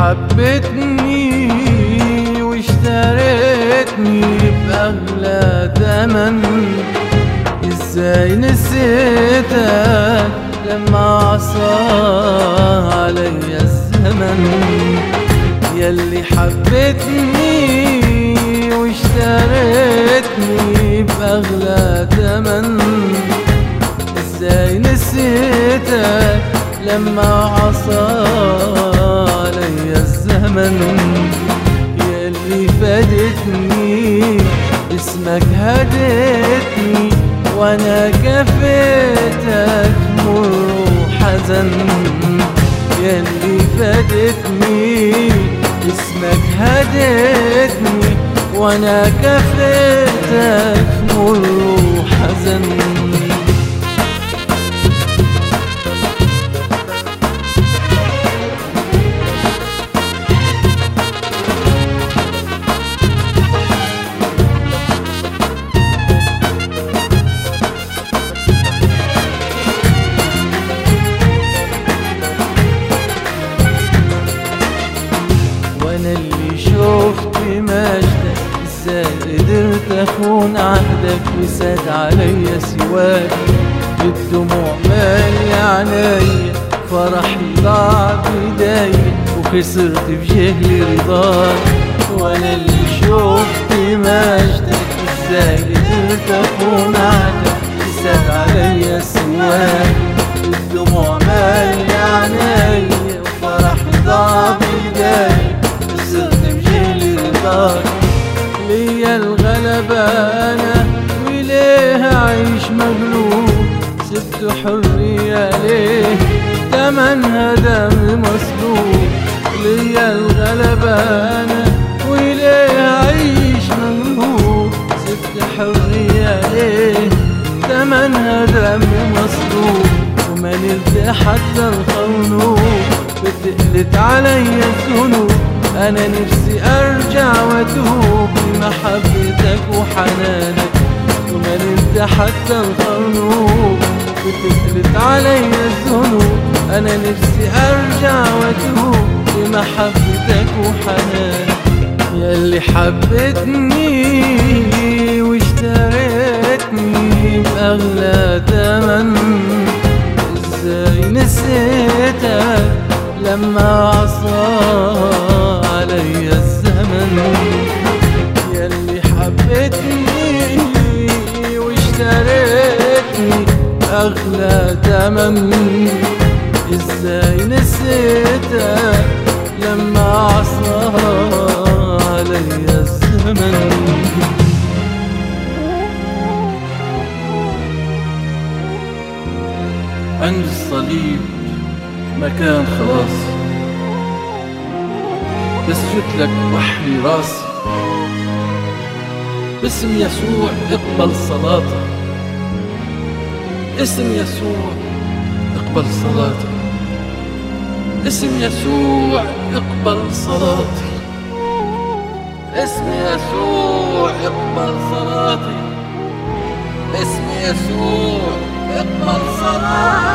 حبتني واشتريتني بأغلى تمن ازاي نسيتك لما عصى علي الزمن يلي حبتني واشتريتني بأغلى تمن ازاي نسيتك لما عصى علي الزمن يلي فادتني اسمك هدتني وانا كفيتك مر وحزن يلي فادتني اسمك هدتني وانا كفيتك مر وحزن وانا اللي شفت مجدك ازاي قدرت اخون عهدك وساد عليا سواك بالدموع مالي عينيا فرحي ضاع بايديا وخسرت بجهلي رضاك وانا اللي شفت مجدك ازاي قدرت اخون عهدك وساد عليا سواك بالدموع مالي عينيا وفرحي ضاع بايديا خسرت بجهلي رضاك ليا الغلبة أنا وليه أعيش مغلوب سبت حرية ليه تمنها دم مصلوب ليا الغلبة أنا وليه أعيش مغلوب سبت حرية ليه تمنها دم مصلوب وما نلت حتى الخونوب بتقلت عليا الذنوب انا نفسي ارجع واتوب لمحبتك وحنانك وما نلت حتى الخنوب بتقلت عليا الذنوب انا نفسي ارجع واتوب لمحبتك وحنانك ياللي حبتني واشتريتني بأغلى تمن ازاي نسيتك لما عصى علي الزمن ياللي حبتني واشتريتني أغلى تمن ازاي نسيتك لما عصى علي الزمن عند الصليب مكان خلاص بسجد لك وحلي راسي باسم يسوع اقبل صلاتي اسم يسوع اقبل صلاتي اسم يسوع اقبل صلاتي اسم يسوع اقبل صلاتي اسم يسوع اقبل صلاتي